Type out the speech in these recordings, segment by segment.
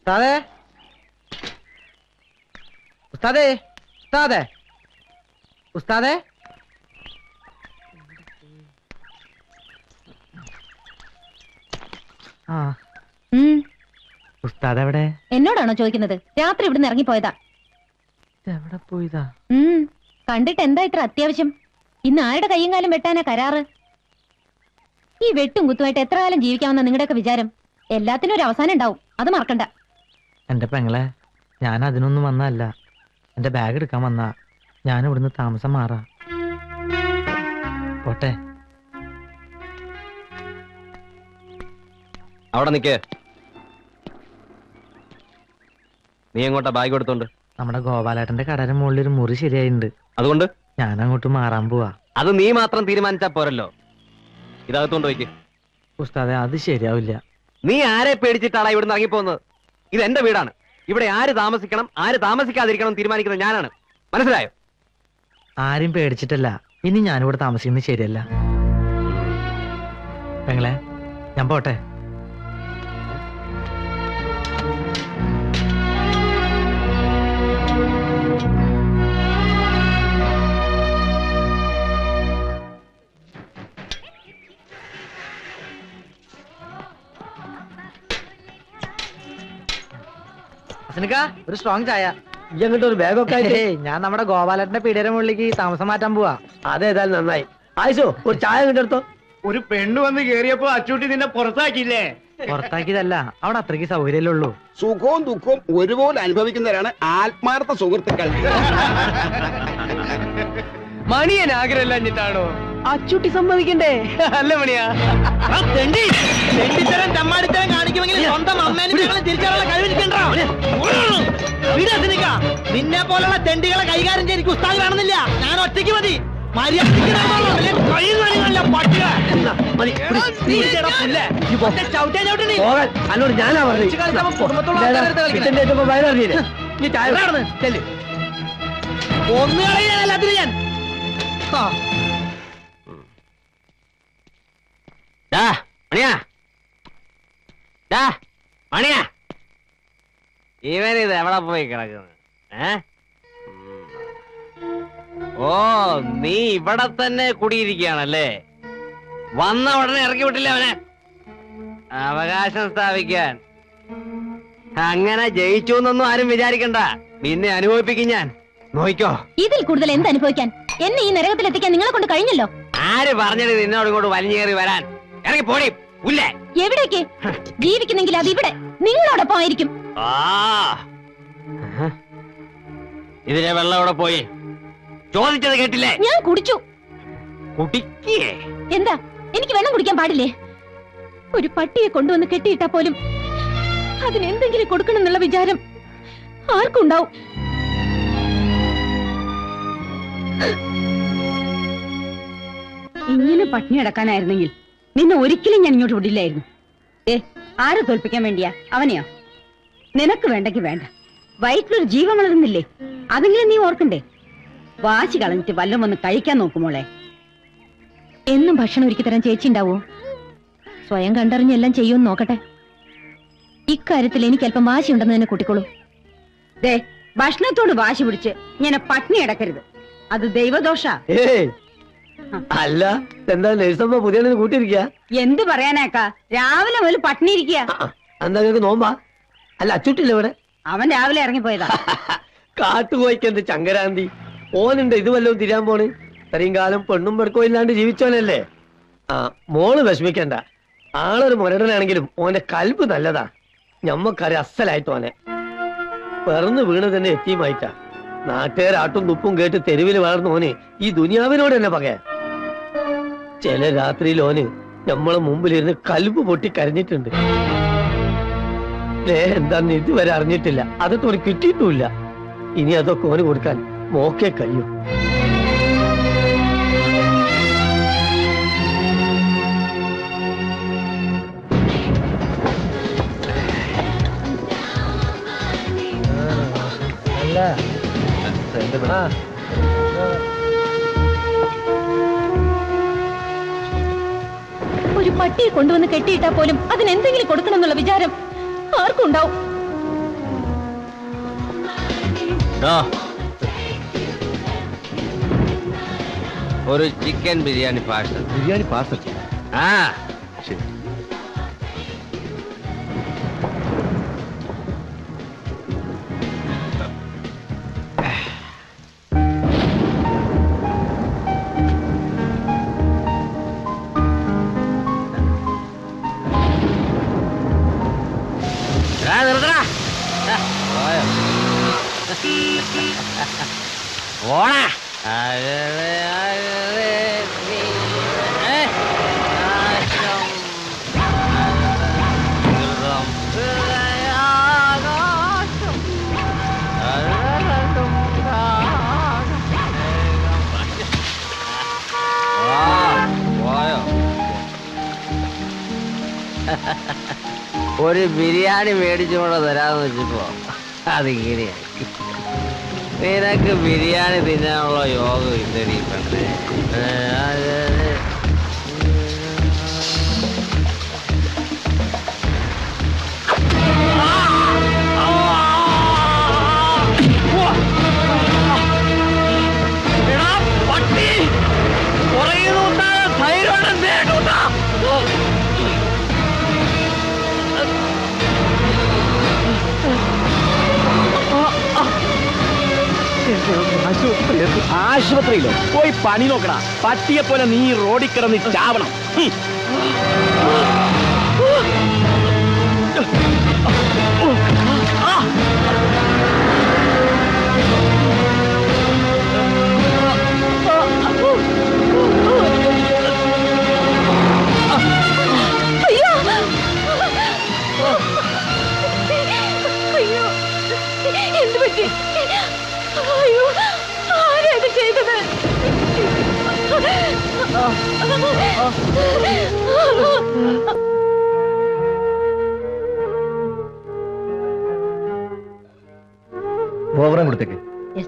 ഉസ്താദേ ഉസ്താദേ ഉസ്താദേ ഉസ്താദേ ആ ഉം, ഉസ്താദ് എവിടെ എന്നോടാണോ ചോദിക്കുന്നത് രാത്രി ഇവിടുന്ന് ഇറങ്ങിപ്പോയതാ എവിടെ പോയതാ ഉം, കണ്ടിട്ട് എന്താ ഇത്ര അത്യാവശ്യം ഇന്ന് ആരുടെ കയ്യും കാലും വെട്ടാനാ കരാറ് ഈ വെട്ടും കുത്തുമായിട്ട് എത്ര കാലം ജീവിക്കാമെന്ന നിങ്ങളുടെയൊക്കെ വിചാരം എല്ലാത്തിനും ഒരു അവസാനം ഉണ്ടാവും അത് മറക്കണ്ട എന്റെ പെങ്ങളെ ഞാൻ അതിനൊന്നും വന്നതല്ല എന്റെ ബാഗ് എടുക്കാൻ വന്നാ ഞാൻ ഇവിടുന്ന് താമസം മാറാ പോട്ടെ അവിടെ നിക്ക് നീ എങ്ങോട്ടാ ബാഗ് കൊടുത്തോണ്ട് നമ്മുടെ ഗോപാലേട്ടന്റെ കടയുടെ മുകളിൽ ഒരു മുറി ശരിയായിട്ടുണ്ട് അതുകൊണ്ട് ഞാൻ അങ്ങോട്ട് മാറാൻ പോവാ അത് നീ മാത്രം തീരുമാനിച്ചാ പോരല്ലോ ഇതകത്തോണ്ട് വയ്ക്ക് ഉസ്താദെ അത് ശരിയാവില്ല നീ ആരെ പേടിച്ചിട്ടാണ് ഇവിടുന്ന് ഇറങ്ങിപ്പോകുന്നത് ഇത് എന്റെ വീടാണ് ഇവിടെ ആര് താമസിക്കണം ആര് താമസിക്കാതിരിക്കണം എന്ന് തീരുമാനിക്കുന്നത് ഞാനാണ് മനസ്സിലായോ ആരും പേടിച്ചിട്ടല്ല ഇനി ഞാനിവിടെ താമസിക്കുന്നത് ശരിയല്ല പെങ്ങളെ ഞാൻ പോട്ടെ അസനിക്ക, ഒരു സ്ട്രോങ് ചായ ഇങ്ങോട്ട് ഒരു ബാഗൊക്കെ ആയിട്ട് ഹേയ്, ഞാൻ നമ്മുടെ ഗോപാലേട്ടന്റെ പീടിയുടെ മുകളിലേക്ക് താമസം മാറ്റാൻ പോവാ അതേതായാലും നന്നായി ആയിസോ ഒരു ചായ കിട്ടെടുത്തോ ഒരു പെണ്ണ് വന്ന് കേറിയപ്പോ അച്ചൂട്ടി നിന്നെ പുറത്താക്കിയില്ലേ പുറത്താക്കിയതല്ല അവിടെ അത്രയ്ക്ക് സൗകര്യമല്ലേ ഉള്ളൂ സുഖവും ദുഃഖവും ഒരുപോലെ അനുഭവിക്കുന്നവരാണ് ആത്മാർത്ഥ സുഹൃത്തുക്കൾ മണിയൻ ആഗ്രഹമില്ലാഞ്ഞിട്ടാണോ അച്ചൂട്ടി സമ്മതിക്കണ്ടേ അല്ല മണിയാ തെണ്ടിത്തരം ചമ്മാടിത്തരം കാണിക്കുമെങ്കിൽ സ്വന്തം അമ്മേനും ഞങ്ങളെ തിരിച്ചറിയാനുള്ള കഴിവിരിക്കണ്ടോ നിന്നെ പോലുള്ള തെണ്ടികളെ കൈകാര്യം ചെയ്ത് എനിക്ക് ഉസ്താദ് വേണമെന്നില്ല ഞാൻ ഒറ്റയ്ക്ക് മതി മര്യാദയ്ക്ക് നടന്നോളൂ. അല്ലേ കൈ നനയുകയല്ല, പട്ടിക. നീ ഇതെടാ പുല്ലേ. ഒറ്റ ചവിട്ടിയാ ചവിട്ടണേ. പോകാൻ അന്നോട് ഞാനാ കൊച്ചു കാലത്ത് അവൻ കുടുംബത്തോളം ആൾക്കാരുടെ അടുത്ത് കളിക്കണേ. പറഞ്ഞു വയറിഞ്ഞില്ലേ നീ ചായ ഇവിടെ നടന്ന്, ചെല്ല്. ഒന്ന് കളയാൻ എല്ലാത്തിനും ഞാൻ ആ ഡാ, മണിയാ ഡാ, മണിയാ ഇവൻ ഇത് എവിടെ പോയി കിടക്കുന്നത് ഏ ഉം. ഓ നീ ഇവിടെ തന്നെ കുടിയിരിക്കുകയാണല്ലേ വന്ന ഉടനെ ഇറക്കി വിട്ടില്ല അവനെ അവകാശം സ്ഥാപിക്കാൻ അങ്ങനെ ജയിച്ചു എന്നൊന്നും ആരും വിചാരിക്കണ്ട നിന്നെ അനുഭവിപ്പിക്കും ഞാൻ നോയിക്കോ ഇതിൽ കൂടുതൽ എന്ത് അനുഭവിക്കാൻ എന്നെ ഈ നരകത്തിൽ എത്തിക്കാൻ നിങ്ങളെ കൊണ്ട് കഴിഞ്ഞല്ലോ ആര് പറഞ്ഞത് നിന്നോട് ഇങ്ങോട്ട് വലിഞ്ഞു കയറി വരാൻ ഇറങ്ങി പോടി ഉല്ലേ എവിടേക്ക് ജീവിക്കുന്നെങ്കിൽ അത് ഇവിടെ നിങ്ങളോടൊപ്പം ആയിരിക്കും ആ ആഹാ. ഇതിലെ വെള്ളം ഇവിടെ പോയി ചോദിച്ചത് കേട്ടില്ലേ ഞാൻ കുടിച്ചു കുട്ടിക്കേ എന്താ എനിക്ക് വെള്ളം കുടിക്കാൻ പാടില്ലേ ഒരു പട്ടിയെ കൊണ്ടുവന്ന് കെട്ടിയിട്ടാ പോലും അതിന് എന്തെങ്കിലും കൊടുക്കണം എന്നുള്ള വിചാരം ആർക്കുണ്ടാവും ഇങ്ങനെ പട്ടിണി അടക്കാനായിരുന്നെങ്കിൽ നിന്നെ ഒരിക്കലും ഞാൻ ഇങ്ങോട്ട് വിടില്ലായിരുന്നു ഏ ആരെ തോൽപ്പിക്കാൻ വേണ്ടിയാ അവനെയോ നിനക്ക് വേണ്ടെങ്കി വേണ്ട വയറ്റിലൊരു ജീവൻ വളരുന്നില്ലേ അതെങ്കിലും നീ ഓർക്കണ്ടേ വാശി കളഞ്ഞിട്ട് വല്ലതും ഒന്ന് കഴിക്കാൻ നോക്കുമോളെ എന്നും ഭക്ഷണം ഒരുക്കി തരാൻ ചേച്ചി ഉണ്ടാവോ സ്വയം കണ്ടറിഞ്ഞെല്ലാം ചെയ്യുമെന്ന് നോക്കട്ടെ ഇക്കാര്യത്തിൽ എനിക്ക് അല്പം വാശിയുണ്ടെന്ന് തന്നെ കൂട്ടിക്കോളൂ ദേ ഭക്ഷണത്തോട് വാശി പിടിച്ച് ഇങ്ങനെ പട്ടിണി അടക്കരുത് അത് ദൈവദോഷ ഏയ് അല്ല എന്താ നഴ്സമ്മ പുതിയ കൂട്ടിയിരിക്കുക എന്ത് പറയാനാക്കാ രാവിലെ മുതൽ പട്ടിണി ഇരിക്കുക എന്താ നിങ്ങൾക്ക് നോമ്പാ അല്ല അച്ചുട്ടില്ല ഇവിടെ അവൻ രാവിലെ ഇറങ്ങിപ്പോയതാ കാട്ടുപോയിക്കെന്ത് ചങ്കരാന്തി ഓനുണ്ട് ഇത് വല്ലതും തിരിയാൻ പോണ് ഇത്രയും കാലം പെണ്ണും പെടുക്കോ ഇല്ലാണ്ട് ജീവിച്ചോനല്ലേ ആ മോള് വിഷമിക്കണ്ട ആളൊരു മുരടനാണെങ്കിലും ഓന്റെ കൽബ് നല്ലതാ ഞമ്മക്കറി അസലായിട്ട് ഓനെ പിറന്നു വീണ് തന്നെ എത്തിയുമായിട്ടാ നാട്ടുകാരാട്ടും തുപ്പും കേട്ട് തെരുവിൽ വളർന്ന ഓന് ഈ ദുനിയാവിനോട് തന്നെ പകയാ ചില രാത്രിയിൽ ഓന് നമ്മളെ മുമ്പിലിരുന്ന് കൽബ് പൊട്ടി കരഞ്ഞിട്ടുണ്ട് ലേ എന്താന്ന് ഇതുവരെ അറിഞ്ഞിട്ടില്ല അതൊക്കെ ഓന് കിട്ടിയിട്ടുമില്ല ഇനി അതൊക്കെ ഓന് കൊടുക്കാൻ മോക്കെ കഴിയൂ ഒരു പട്ടിയെ കൊണ്ടുവന്ന് കെട്ടിയിട്ടാ പോലും അതിന് എന്തെങ്കിലും കൊടുക്കണം എന്നുള്ള വിചാരം ആർക്കും ഉണ്ടാവും ഒരു chicken biryani parcel biryani parcel ആ ശരി എടാ, നിർത്തടാ. ആ, പോയോ? പോടാ. അഴകേ, അഴകേ, നീ, ഏ, ആശം, അഴകം, ഹൃദയാകാശം, അഴകം, രാഗം, ആ, പോയോ ഒരു ബിരിയാണി മേടിച്ചുകൊണ്ട് തരാന്ന് വെച്ചപ്പോ അതിങ്ങനെയായി നിനക്ക് ബിരിയാണി തിന്നാനുള്ള യോഗം ഇല്ലടി പെണ്ണേ ഏ, അത് ആശുപത്രിയിലോ പോയി പണി നോക്കണ പട്ടിയെ പോലെ നീ റോഡിൽ കിടന്ന് ചാവണം ഹും. അയ്യോ എന്ത് പറ്റി അയ്യോ ആരാ ഇത് ചെയ്തത് ഓവറാൻ കൊടുത്തേക്ക്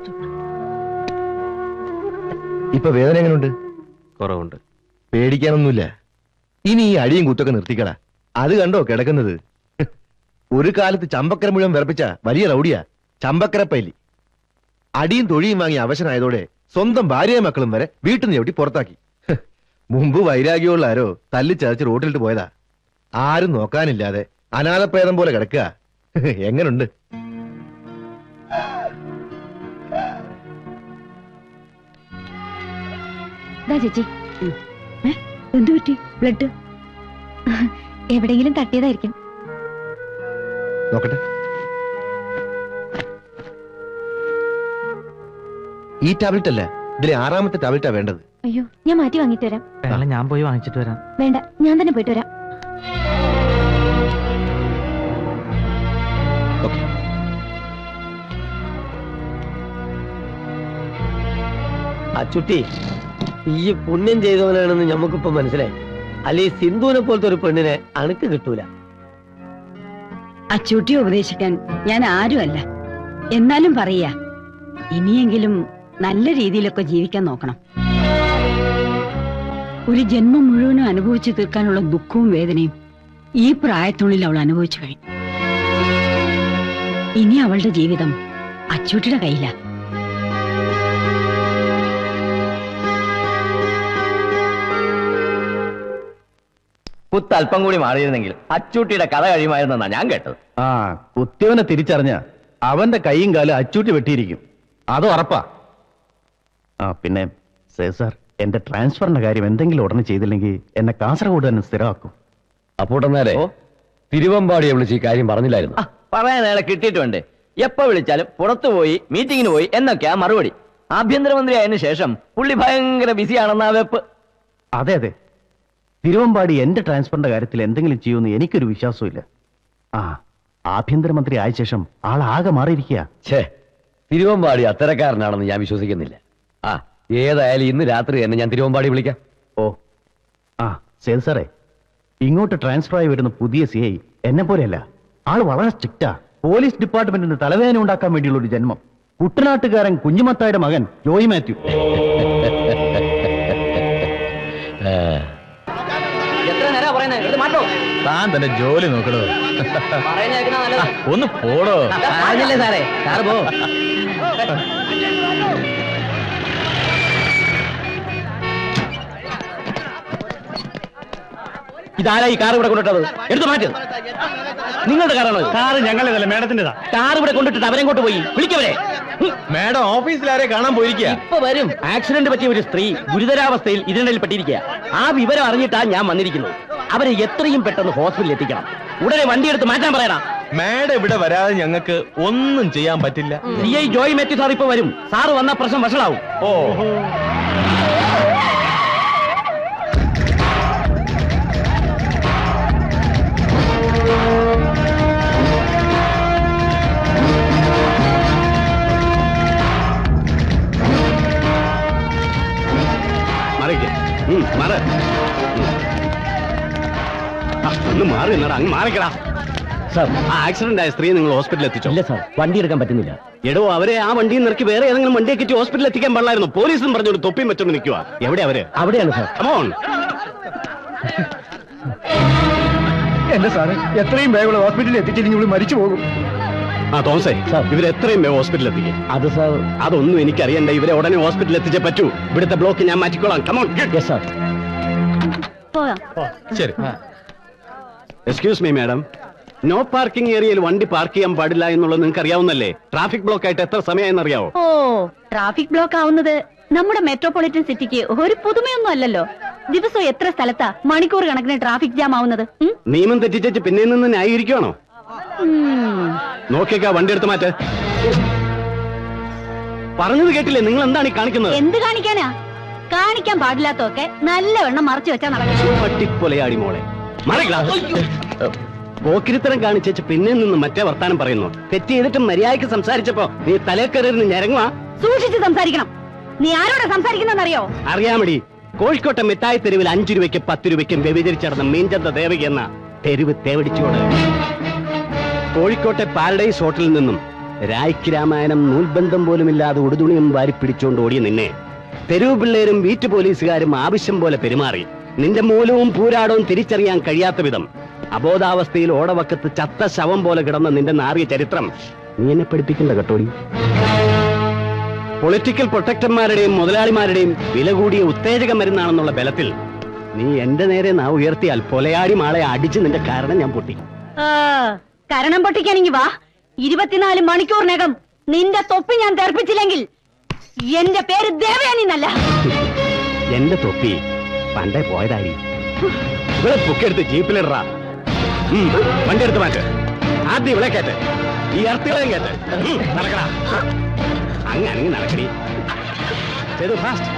ഇപ്പൊ വേദന എങ്ങനെയുണ്ട് കുറവുണ്ട് പേടിക്കാനൊന്നുമില്ല ഇനി ഈ അടിയും കുത്തൊക്കെ നിർത്തിക്കട അത് കണ്ടോ കിടക്കുന്നത് ഒരു കാലത്ത് ചമ്പക്കര മുഴുവൻ വിറപ്പിച്ച വലിയ റൗഡിയാ ചമ്പക്കര പൈലി അടിയും തൊഴിയും വാങ്ങി അവശനായതോടെ സ്വന്തം ഭാര്യയും മക്കളും വരെ വീട്ടിൽ നിന്ന് ചവിട്ടി പുറത്താക്കി ഹ്, മുമ്പ് വൈരാഗ്യമുള്ള ആരോ തല്ലിച്ചതച്ച് റോട്ടിലിട്ട് പോയതാ ആരും നോക്കാനില്ലാതെ അനാഥപ്രേതം പോലെ കിടക്കുക എങ്ങനുണ്ട് ദാ ചേച്ചി എന്തു പറ്റി ബ്ലഡ് എവിടെയെങ്കിലും തട്ടിയതായിരിക്കും നോക്കട്ടെ ഈ ടാബ്ലറ്റ് അല്ല ഇതിലെ ആറാമത്തെ ടാബ്ലറ്റാ വേണ്ടത് അയ്യോ ഞാൻ മാറ്റി വാങ്ങിട്ട് വരാം പെങ്ങളെ ഞാൻ പോയി വാങ്ങിച്ചിട്ട് വരാം വേണ്ട ഞാൻ തന്നെ പോയിട്ട് വരാം ഓക്കെ അച്ചുട്ടി ഈ പുണ്യം ചെയ്തവനാണെന്ന് ഞമ്മക്കിപ്പോ മനസ്സിലായി അല്ലെ ഈ സിന്ധുവിനെ പോലത്തെ ഒരു പെണ്ണിനെ അണുക്ക് കിട്ടൂല അച്ചൂട്ടിയെ ഉപദേശിക്കാൻ ഞാൻ ആരുമല്ല എന്നാലും പറയാ ഇനിയെങ്കിലും നല്ല രീതിയിലൊക്കെ ജീവിക്കാൻ നോക്കണം ഒരു ജന്മം മുഴുവനും അനുഭവിച്ചു തീർക്കാനുള്ള ദുഃഖവും വേദനയും ഈ പ്രായത്തുള്ളിൽ അവൾ അനുഭവിച്ചു കഴിഞ്ഞു ഇനി അവളുടെ ജീവിതം അച്ചൂട്ടിയുടെ കയ്യിലാ കുത്ത് അല്പം കൂടി മാറിയിരുന്നെങ്കിൽ അച്ചൂട്ടിയുടെ കഥ കഴിയുമായിരുന്നെന്നാ ഞാൻ കേട്ടത് ആ കുത്തിയവനെ തിരിച്ചറിഞ്ഞ അവന്റെ കൈയും കാലും അച്ചൂട്ടി വെട്ടിയിരിക്കും അത് ഉറപ്പാ ആ പിന്നെ സർ എന്റെ ട്രാൻസ്ഫറിന്റെ കാര്യം എന്തെങ്കിലും ഉടനെ ചെയ്തില്ലെങ്കിൽ എന്നെ കാസർഗോഡ് തന്നെ സ്ഥിരമാക്കും അപ്പോട്ടെന്നാലേ തിരുവമ്പാടിയെ വിളിച്ച് ഈ കാര്യം പറഞ്ഞില്ലായിരുന്നു പറയാൻ അയാളെ കിട്ടിയിട്ട് വേണ്ടേ എപ്പോ വിളിച്ചാലും പുറത്തു പോയി മീറ്റിങ്ങിന് പോയി എന്നൊക്കെയാ മറുപടി ആഭ്യന്തരമന്ത്രി ആയതിനു ശേഷം പുള്ളി ഭയങ്കര ബിസിയാണെന്നാ വെപ്പ് അതെ അതെ തിരുവമ്പാടി എന്റെ ട്രാൻസ്ഫറിന്റെ കാര്യത്തിൽ എന്തെങ്കിലും ചെയ്യുമെന്ന് എനിക്കൊരു വിശ്വാസമില്ല ആ ആഭ്യന്തരമന്ത്രി ആയ ശേഷം ആളാകെ മാറിയിരിക്കുക ഛേ തിരുവമ്പാടി അത്തരക്കാരനാണെന്ന് ഞാൻ വിശ്വസിക്കുന്നില്ല ആ ഏതായാലും ഇന്ന് രാത്രി തന്നെ ഞാൻ തിരുവമ്പാടി വിളിക്കാം ഓ ആ സേത് സാറേ ഇങ്ങോട്ട് ട്രാൻസ്ഫർ ആയി വരുന്ന പുതിയ സി ഐ എന്നെ പോലെയല്ല ആള് വളരെ സ്ട്രിക്റ്റാ പോലീസ് ഡിപ്പാർട്ട്മെന്റിന് തലവേദന ഉണ്ടാക്കാൻ വേണ്ടിയുള്ള ഒരു ജന്മം കുട്ടനാട്ടുകാരൻ കുഞ്ഞുമത്തായുടെ മകൻ ജോയി മാത്യു എത്ര നേരം പറയുന്നത് ഇത് മാറ്റോ താൻ തന്റെ ജോലി നോക്കണോ പറയുന്ന കേൾക്കുന്ന നല്ലത് ഒന്ന് പോടോ പറഞ്ഞില്ലേ സാറേ സാറ് പോ ഇതാരാ ഈ കാർ ഇവിടെ കൊണ്ടിട്ടത് എടുത്തു മാറ്റ് നിങ്ങളുടെ കാറാണോ കാറ് ഞങ്ങളേതല്ല മേഡത്തിന്റെതാ കാർ ഇവിടെ കൊണ്ടിട്ടിട്ട് അവരെ കൊണ്ട് പോയി വിളിക്കവരെ മാഡം ഓഫീസിലാരെ കാണാൻ പോയിരിക്കുക ഇപ്പൊ വരും ആക്സിഡന്റ് പറ്റിയ ഒരു സ്ത്രീ ഗുരുതരാവസ്ഥയിൽ ഇതിനിടയിൽ പെട്ടിരിക്കുക ആ വിവരം അറിഞ്ഞിട്ടാ ഞാൻ വന്നിരിക്കുന്നത് അവരെ എത്രയും പെട്ടെന്ന് ഹോസ്പിറ്റലിൽ എത്തിക്കണം ഉടനെ വണ്ടി എടുത്ത് മാറ്റാൻ പറയണം മാഡം ഇവിടെ വരാതെ ഞങ്ങൾക്ക് ഒന്നും ചെയ്യാൻ പറ്റില്ല C I Joy Mathew sir ഇപ്പൊ വരും സാറ് വന്ന പ്രശ്നം വഷളാവും ഓ മാറിക്കേ മാറ് ആ, ഒന്ന് മാറി എന്നടാ അങ്ങ് മാറിക്കടാ സാർ ആ ആക്സിഡന്റ് ആയ സ്ത്രീ നിങ്ങൾ ഹോസ്പിറ്റലിൽ എത്തിച്ചോ ഇല്ല സാർ വണ്ടി എടുക്കാൻ പറ്റുന്നില്ല എടോ അവരെ ആ വണ്ടിയിൽ നിറക്കി വേറെ ഏതെങ്കിലും വണ്ടിയെ കയറ്റി ഹോസ്പിറ്റലിൽ എത്തിക്കാൻ പാടില്ലായിരുന്നു പോലീസും പറഞ്ഞോട് തൊപ്പിയും വെച്ചോണ്ട് നിൽക്കുക എവിടെ അവര് അവിടെയാണ് സാർ കമോൺ എന്റെ സാറ് എത്രയും വേഗം ഹോസ്പിറ്റലിൽ എത്തിച്ചില്ലെങ്കിൽ ഇവിടെ മരിച്ചു പോകും ആ തോമസേ സാർ. ഇവരെ എത്രയും വേഗം ഹോസ്പിറ്റലിൽ എത്തിക്കും അത് സാർ അതൊന്നും എനിക്കറിയണ്ട ഇവരെ ഉടനെ ഹോസ്പിറ്റലിൽ എത്തിച്ചേ പറ്റൂ ഇവിടുത്തെ ബ്ലോക്ക് ഞാൻ മാറ്റിക്കോളാം കമോൺ യെസ് സാർ പോകാം ശരി excuse me madam no parking ഏരിയയിൽ വണ്ടി പാർക്ക് ചെയ്യാൻ പാടില്ല എന്നുള്ളത് നിങ്ങൾക്ക് അറിയാവുന്നല്ലേ ട്രാഫിക് ബ്ലോക്ക് ആയിട്ട് എത്ര സമയമായെന്ന് അറിയാവോ ഓ ട്രാഫിക് ബ്ലോക്ക് ആവുന്നത് നമ്മുടെ മെട്രോപൊളിറ്റൻ സിറ്റിക്ക് ഒരു പുതുമയൊന്നും അല്ലല്ലോ ദിവസവും എത്ര സ്ഥലത്താ മണിക്കൂർ കണക്കിന് ട്രാഫിക് ജാം ആവുന്നത് ഉം? നിയമം തെറ്റിച്ചു പിന്നെ നിന്ന് ന്യായീകരിക്കുവാണോ ഉം. നോക്കിയേക്കാ വണ്ടി എടുത്ത് മാറ്റ് പറഞ്ഞത് കേട്ടില്ലേ നിങ്ങൾ എന്താണ് ഈ കാണിക്കുന്നത് എന്ത് കാണിക്കാനാ കാണിക്കാൻ പാടില്ലാത്തൊക്കെ നല്ലവണ്ണം മറച്ചു വെച്ചാ നടക്കും പട്ടിപ്പൊലയാടി മോളെ മറികളാ പോക്കിരിത്തരം കാണിച്ചേച്ച് പിന്നെ നിന്ന് മറ്റേ വർത്താനം പറയുന്നു തെറ്റ് ചെയ്തിട്ട് മര്യാദയ്ക്ക് സംസാരിച്ചപ്പോ നീ തലേക്കറിയിരുന്ന് ഞരങ്ങുവാ സൂക്ഷിച്ച് സംസാരിക്കണം നീ ആരോടാ സംസാരിക്കുന്നറിയോ അറിയാമടി കോഴിക്കോട്ടെ മിഠായി തെരുവിൽ അഞ്ചു രൂപയ്ക്ക് പത്ത് രൂപയ്ക്കും വ്യഭിചരിച്ചടന്ന മീൻചന്ത ദേവകി എന്ന തെരുവ് തേവടിച്ചോട് കോഴിക്കോട്ടെ പാരഡൈസ് ഹോട്ടലിൽ നിന്നും രായ്ക്ക് രാമായണം നൂൽബന്ധം പോലുമില്ലാതെ ഉടുതുണിയും വാരി പിടിച്ചോണ്ട് ഓടിയ നിന്നെ തെരുവ് പിള്ളേരും വീറ്റു പോലീസുകാരും ആവശ്യം പോലെ പെരുമാറി നിന്റെ മൂലവും പൂരാടവും തിരിച്ചറിയാൻ കഴിയാത്ത വിധം അബോധാവസ്ഥയിൽ ഓടവക്കത്ത് ചത്ത ശവം പോലെ കിടന്ന നിന്റെ നാറിയ ചരിത്രം നീ എന്നെ പഠിപ്പിക്കണ്ട കേട്ടോടി പൊളിറ്റിക്കൽ പ്രൊട്ടക്ടർമാരുടെയും മുതലാളിമാരുടെയും വില കൂടിയ ഉത്തേജക മരുന്നാണെന്നുള്ള ബലത്തിൽ നീ എന്റെ നേരെ നാ ഉയർത്തിയാൽ പൊലയാടി മാളെ അടിച്ച് നിന്റെ കാരണം ഞാൻ പൊട്ടി ആ, കരണം പൊട്ടിക്കാനെങ്കി വാ ഇരുപത്തിനാല് മണിക്കൂറിനകം നിന്റെ തൊപ്പി ഞാൻ തെറിപ്പിച്ചില്ലെങ്കിൽ എന്റെ പേര് ദേവയാനി എന്നല്ല എന്റെ തൊപ്പി പണ്ടേ പോയതാടി ഇവിടെ പൊക്കെടുത്ത് ജീപ്പിലിടറാ ഉം, വണ്ടി എടുത്ത് മാറ്റ് ആദ്യം ഇവിടെ കേട്ട് ഈ അർത്ഥികളെയും കേട്ട് ഉം, നടക്കടാ അങ്ങ് അനങ്ങി നടക്കടി ചെയ്തു ഫാസ്റ്റ്